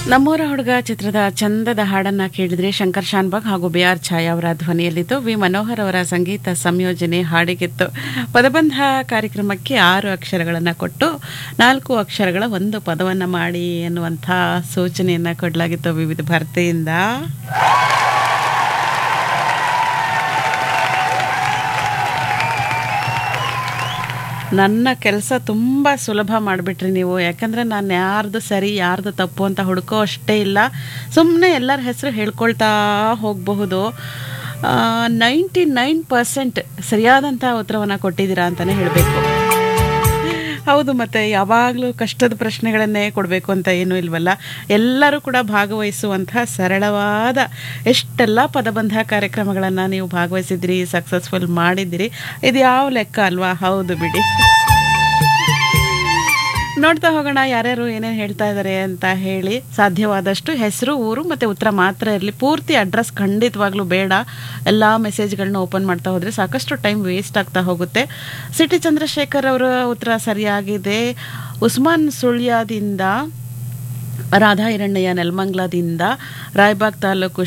ನಮ್ಮೂರ ಹುಡುಗ ಚಿತ್ರದ ಚಂದದ ಹಾಡನ್ನ ಕೇಳಿದ್ರೆ ಶಂಕರ್ ಶಾನ್ಬಾಗ್ ಹಾಗೂ ಬಿ ಆರ್ ಛಾಯಾ ಅವರ ಧ್ವನಿಯಲ್ಲಿತ್ತು ವಿ ಮನೋಹರ್ ಅವರ ಸಂಗೀತ ಸಂಯೋಜನೆ ಹಾಡಿಗಿತ್ತು ಪದಬಂಧ ಕಾರ್ಯಕ್ರಮಕ್ಕೆ ಆರು ಅಕ್ಷರಗಳನ್ನು ಕೊಟ್ಟು ನಾಲ್ಕು ಅಕ್ಷರಗಳ ಒಂದು ಪದವನ್ನು ಮಾಡಿ ಎನ್ನುವಂಥ ಸೂಚನೆಯನ್ನು ಕೊಡಲಾಗಿತ್ತು ವಿವಿಧ ಭಾರತಿಯಿಂದ ನನ್ನ ಕೆಲಸ ತುಂಬ ಸುಲಭ ಮಾಡಿಬಿಟ್ರಿ ನೀವು ಯಾಕಂದರೆ ನಾನು ಯಾರ್ದು ಸರಿ ಯಾರ್ದು ತಪ್ಪು ಅಂತ ಹುಡುಕೋ ಅಷ್ಟೇ ಇಲ್ಲ ಸುಮ್ಮನೆ ಎಲ್ಲರ ಹೆಸರು ಹೇಳ್ಕೊಳ್ತಾ ಹೋಗಬಹುದು ನೈಂಟಿ ನೈನ್ ಪರ್ಸೆಂಟ್ ಸರಿಯಾದಂಥ ಉತ್ತರವನ್ನು ಕೊಟ್ಟಿದ್ದೀರಾ ಅಂತಲೇ ಹೇಳಬೇಕು ಹೌದು ಮತ್ತು ಯಾವಾಗಲೂ ಕಷ್ಟದ ಪ್ರಶ್ನೆಗಳನ್ನೇ ಕೊಡಬೇಕು ಅಂತ ಏನೂ ಇಲ್ವಲ್ಲ ಎಲ್ಲರೂ ಕೂಡ ಭಾಗವಹಿಸುವಂತಹ ಸರಳವಾದ ಎಷ್ಟೆಲ್ಲ ಪದಬಂಧ ಕಾರ್ಯಕ್ರಮಗಳನ್ನು ನೀವು ಭಾಗವಹಿಸಿದ್ರಿ ಸಕ್ಸಸ್ಫುಲ್ ಮಾಡಿದ್ದೀರಿ ಇದು ಯಾವ ಲೆಕ್ಕ ಅಲ್ವಾ ಹೌದು ಬಿಡಿ ನೋಡ್ತಾ ಹೋಗೋಣ ಯಾರ್ಯಾರು ಏನೇನು ಹೇಳ್ತಾ ಇದ್ದಾರೆ ಅಂತ ಹೇಳಿ ಸಾಧ್ಯವಾದಷ್ಟು ಹೆಸರು ಊರು ಮತ್ತು ಉತ್ತರ ಮಾತ್ರ ಇರಲಿ ಪೂರ್ತಿ ಅಡ್ರೆಸ್ ಖಂಡಿತವಾಗ್ಲೂ ಬೇಡ ಎಲ್ಲ ಮೆಸೇಜ್ಗಳನ್ನ ಓಪನ್ ಮಾಡ್ತಾ ಹೋದರೆ ಸಾಕಷ್ಟು ಟೈಮ್ ವೇಸ್ಟ್ ಆಗ್ತಾ ಹೋಗುತ್ತೆ ಸಿಟಿ ಚಂದ್ರಶೇಖರ್ ಅವರ ಉತ್ತರ ಸರಿಯಾಗಿದೆ ಉಸ್ಮಾನ್ ಸುಳ್ಯದಿಂದ ರಾಧಾ ಹಿರಣ್ಣಯ್ಯ ನೆಲಮಂಗ್ಲದಿಂದ ರಾಯಬಾಗ್ ತಾಲೂಕು